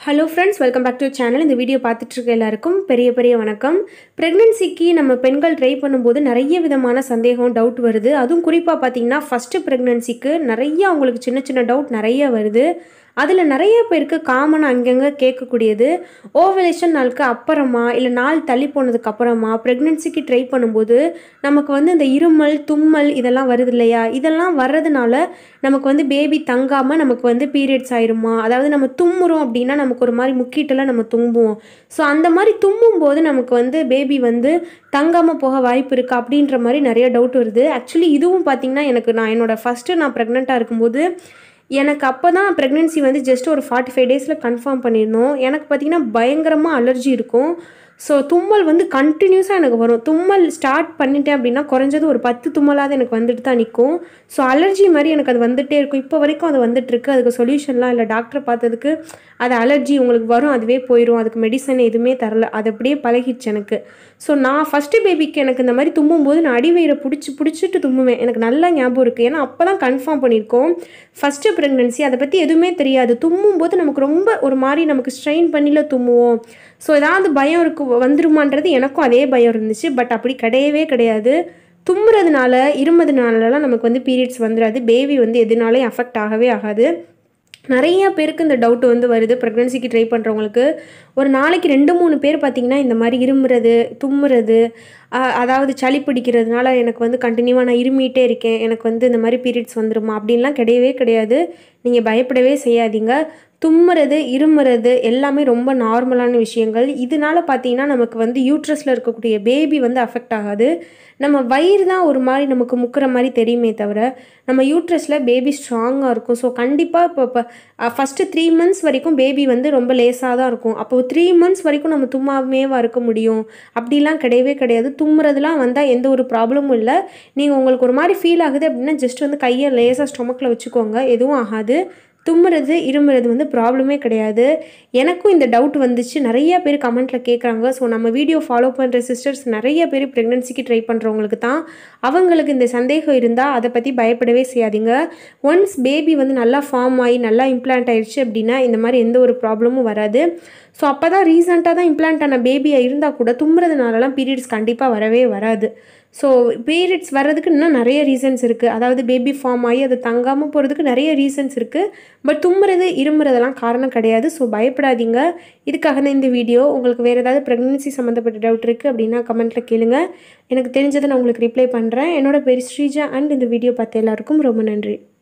hello friends welcome back to channel இந்த video பார்த்துட்டு இருக்க எல்லாருக்கும் பெரிய பெரிய வணக்கம் ப்ரெக்னென்சிக்கு நம்ம பெண்கள் ட்ரை பண்ணும்போது நிறைய விதமான சந்தேகம் டவுட் வருது அதுவும் குறிப்பாக பார்த்தீங்கன்னா ஃபஸ்ட்டு ப்ரெக்னென்சிக்கு நிறைய அவங்களுக்கு சின்ன சின்ன டவுட் நிறைய வருது அதில் நிறைய பேருக்கு காமனாக அங்கங்கே கேட்கக்கூடியது ஓவலேஷன் நாளுக்கு அப்புறமா இல்லை நாள் தள்ளி போனதுக்கு அப்புறமா ப்ரெக்னென்சிக்கு ட்ரை பண்ணும்போது நமக்கு வந்து இந்த இருமல் தும்மல் இதெல்லாம் வருது இல்லையா இதெல்லாம் வர்றதுனால நமக்கு வந்து பேபி தங்காமல் நமக்கு வந்து பீரியட்ஸ் ஆயிருமா அதாவது நம்ம தும்முறோம் அப்படின்னா நமக்கு ஒரு மாதிரி முக்கிட்டெல்லாம் நம்ம தும்புவோம் ஸோ அந்த மாதிரி தும்மும் போது நமக்கு வந்து பேபி வந்து தங்காமல் போக வாய்ப்பு இருக்குது அப்படின்ற மாதிரி நிறைய டவுட் வருது ஆக்சுவலி இதுவும் பார்த்திங்கன்னா எனக்கு நான் என்னோடய ஃபஸ்ட்டு நான் ப்ரெக்னெண்ட்டாக இருக்கும்போது எனக்கு அப்போ தான் ப்ரெக்னென்சி வந்து ஜஸ்ட் ஒரு ஃபார்ட்டி ஃபைவ் டேஸில் கன்ஃபார்ம் பண்ணியிருந்தோம் எனக்கு பார்த்திங்கன்னா பயங்கரமாக அலர்ஜி இருக்கும் ஸோ தும்மல் வந்து கண்டினியூஸாக எனக்கு வரும் தும்மல் ஸ்டார்ட் பண்ணிட்டேன் அப்படின்னா குறைஞ்சது ஒரு பத்து தும்மலாவது எனக்கு வந்துட்டு தான் நிற்கும் ஸோ அலர்ஜி மாதிரி எனக்கு அது வந்துகிட்டே இருக்கும் இப்போ வரைக்கும் அது வந்துட்டுருக்கு அதுக்கு சொல்யூஷன்லாம் இல்லை டாக்டரை பார்த்ததுக்கு அது அலர்ஜி உங்களுக்கு வரும் அதுவே போயிடும் அதுக்கு மெடிசன் எதுவுமே தரல அது அப்படியே பழகிடுச்சு எனக்கு ஸோ நான் ஃபஸ்ட்டு பேபிக்கு எனக்கு இந்த மாதிரி தும்மும்போது நான் அடிவயிறை பிடிச்சி பிடிச்சிட்டு தும்முவேன் எனக்கு நல்லா ஞாபகம் இருக்குது ஏன்னா அப்போ தான் கன்ஃபார்ம் பண்ணியிருக்கோம் ஃபஸ்ட்டு ப்ரெக்னென்சி அதை பற்றி எதுவுமே தெரியாது தும்மும்போது நமக்கு ரொம்ப ஒரு மாதிரி நமக்கு ஸ்ட்ரெயின் பண்ணியில் தும்முவோம் ஸோ ஏதாவது பயம் இருக்கு வந்துருமான்றது எனக்கும் அதே பயம் இருந்துச்சு பட் அப்படி கிடையவே கிடையாது தும்முறதுனால இருமதுனாலலாம் நமக்கு வந்து பீரியட்ஸ் வந்துடாது பேபி வந்து எதுனாலையும் அஃபெக்ட் ஆகவே ஆகாது நிறைய பேருக்கு இந்த டவுட் வந்து வருது ப்ரெக்னென்சிக்கு ட்ரை பண்ணுறவங்களுக்கு ஒரு நாளைக்கு ரெண்டு மூணு பேர் பார்த்திங்கன்னா இந்த மாதிரி இருமுறது தும்முறது அதாவது சளி பிடிக்கிறதுனால எனக்கு வந்து கண்டினியூவாக நான் இருமிகிட்டே இருக்கேன் எனக்கு வந்து இந்த மாதிரி பீரியட்ஸ் வந்துருமா அப்படின்லாம் கிடையவே கிடையாது நீங்கள் பயப்படவே செய்யாதீங்க தும்முறது இருமுறது எல்லாமே ரொம்ப நார்மலான விஷயங்கள் இதனால பார்த்தீங்கன்னா நமக்கு வந்து யூட்ரஸில் இருக்கக்கூடிய பேபி வந்து அஃபெக்ட் ஆகாது நம்ம வயிறு தான் ஒரு மாதிரி நமக்கு முக்கிற மாதிரி தெரியுமே தவிர நம்ம யூட்ரஸில் பேபி ஸ்ட்ராங்காக இருக்கும் ஸோ கண்டிப்பாக இப்போ இப்போ ஃபஸ்ட்டு த்ரீ மந்த்ஸ் வரைக்கும் பேபி வந்து ரொம்ப லேஸாக தான் இருக்கும் அப்போது த்ரீ மந்த்ஸ் வரைக்கும் நம்ம தும்மாமேவா இருக்க முடியும் அப்படிலாம் கிடையவே கிடையாது தும்முறதுலாம் வந்தால் எந்த ஒரு ப்ராப்ளமும் இல்லை நீங்கள் உங்களுக்கு ஒரு மாதிரி ஃபீல் ஆகுது அப்படின்னா ஜஸ்ட் வந்து கையை லேசாக ஸ்டொமக்கில் வச்சுக்கோங்க எதுவும் ஆகாது தும்முறது இருமுறது வந்து ப்ராப்ளமே கிடையாது எனக்கும் இந்த டவுட் வந்துச்சு நிறைய பேர் கமெண்ட்டில் கேட்குறாங்க ஸோ நம்ம வீடியோ ஃபாலோ பண்ணுற சிஸ்டர்ஸ் நிறைய பேர் ப்ரெக்னென்சிக்கு ட்ரை பண்ணுறவங்களுக்கு தான் அவங்களுக்கு இந்த சந்தேகம் இருந்தால் அதை பற்றி பயப்படவே செய்யாதீங்க ஒன்ஸ் பேபி வந்து நல்லா ஃபார்ம் ஆகி நல்லா இம்ப்ளான்ட் ஆயிடுச்சு அப்படின்னா இந்த மாதிரி எந்த ஒரு ப்ராப்ளமும் வராது ஸோ அப்போ தான் ரீசெண்டாக தான் இம்ப்ளான்ட் ஆன பேபியாக இருந்தால் கூட தும்புறதுனாலலாம் பீரியட்ஸ் கண்டிப்பாக வரவே வராது ஸோ பீரியட்ஸ் வர்றதுக்கு இன்னும் நிறைய ரீசன்ஸ் இருக்குது அதாவது பேபி ஃபார்ம் ஆகி அது தங்காமல் போகிறதுக்கு நிறைய ரீசன்ஸ் இருக்குது பட் தும்முறது இருமுறதெல்லாம் காரணம் கிடையாது ஸோ பயப்படாதீங்க இதுக்காக தான் இந்த வீடியோ உங்களுக்கு வேறு ஏதாவது ப்ரெக்னென்சி சம்மந்தப்பட்ட டவுட் இருக்குது அப்படின்னா கமெண்ட்டில் கேளுங்க எனக்கு தெரிஞ்சதை நான் உங்களுக்கு ரிப்ளை பண்ணுறேன் என்னோட பேர் ஸ்ரீஜா அண்ட் இந்த வீடியோ பார்த்த எல்லாருக்கும் ரொம்ப நன்றி